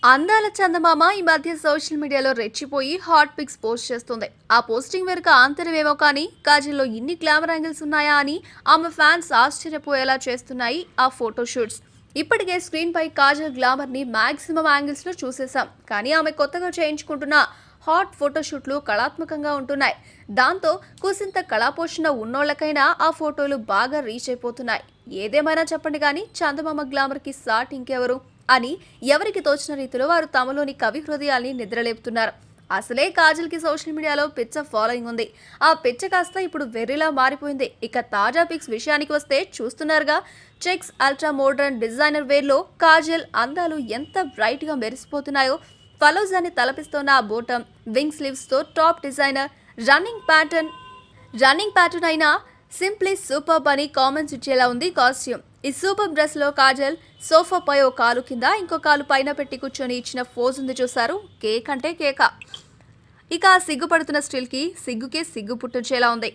అందాల చందమామ ఈ మధ్య సోషల్ మీడియాలో రెచ్చిపోయి హాట్ పిక్స్ పోస్ట్ చేస్తుంది ఆ పోస్టింగ్ వెనుక ఆంతర్యమేమో కానీ కాజల్లో ఇన్ని గ్లామర్ యాంగిల్స్ ఉన్నాయా అని ఆమె ఫ్యాన్స్ ఆశ్చర్యపోయేలా చేస్తున్నాయి ఆ ఫోటో షూట్స్ ఇప్పటికే స్క్రీన్ పై కాజల్ గ్లామర్ ని మాక్సిమం యాంగిల్స్ లో చూసేశాం కానీ ఆమె కొత్తగా చేయించుకుంటున్న హాట్ ఫోటోషూట్లు కళాత్మకంగా ఉంటున్నాయి దాంతో కుసింత కళాపోషణ ఉన్నోళ్ళకైనా ఆ ఫోటోలు బాగా రీచ్ అయిపోతున్నాయి ఏదేమైనా చెప్పండి కానీ చందమామ గ్లామర్ కి సాట్ ఇంకెవరు అని ఎవరికి తోచిన రీతిలో వారు తమలోని కవి హృదయాల్ని నిద్రలేపుతున్నారు అసలే కాజల్ కి సోషల్ మీడియాలో పిచ్చ ఫాలోయింగ్ ఉంది ఆ పిచ్చ కాస్త ఇప్పుడు వెర్రిలా మారిపోయింది ఇక తాజా పిక్స్ విషయానికి వస్తే చూస్తున్నారుగా చెక్స్ అల్ట్రా మోడర్న్ డిజైనర్ వేర్లో కాజల్ అందాలు ఎంత బ్రైట్ గా మెరిసిపోతున్నాయో ఫలోజాని తలపిస్తోన్న ఆ బోటం వింగ్ స్లీవ్స్ తో top designer running pattern running pattern అయినా సింప్లీ సూపర్ అని కామెంట్స్ ఇచ్చేలా ఉంది కాస్ట్యూమ్ ఈ సూపర్ డ్రెస్ లో కాజల్ సోఫా పై ఓ కాలు కింద ఇంకో కాలు పైన పెట్టి కూర్చొని ఇచ్చిన ఫోజ్ ఉంది చూసారు కేక్ అంటే కేక ఇక ఆ సిగ్గుపడుతున్న స్టిల్ కి సిగ్గుకే సిగ్గు పుట్టించేలా ఉంది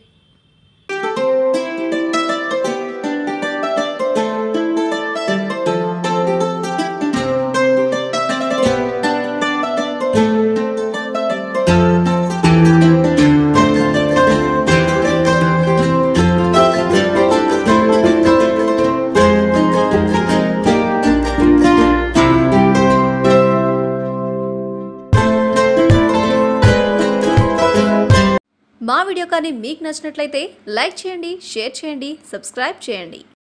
మా వీడియో కానీ మీకు నచ్చినట్లయితే లైక్ చేయండి షేర్ చేయండి సబ్స్క్రైబ్ చేయండి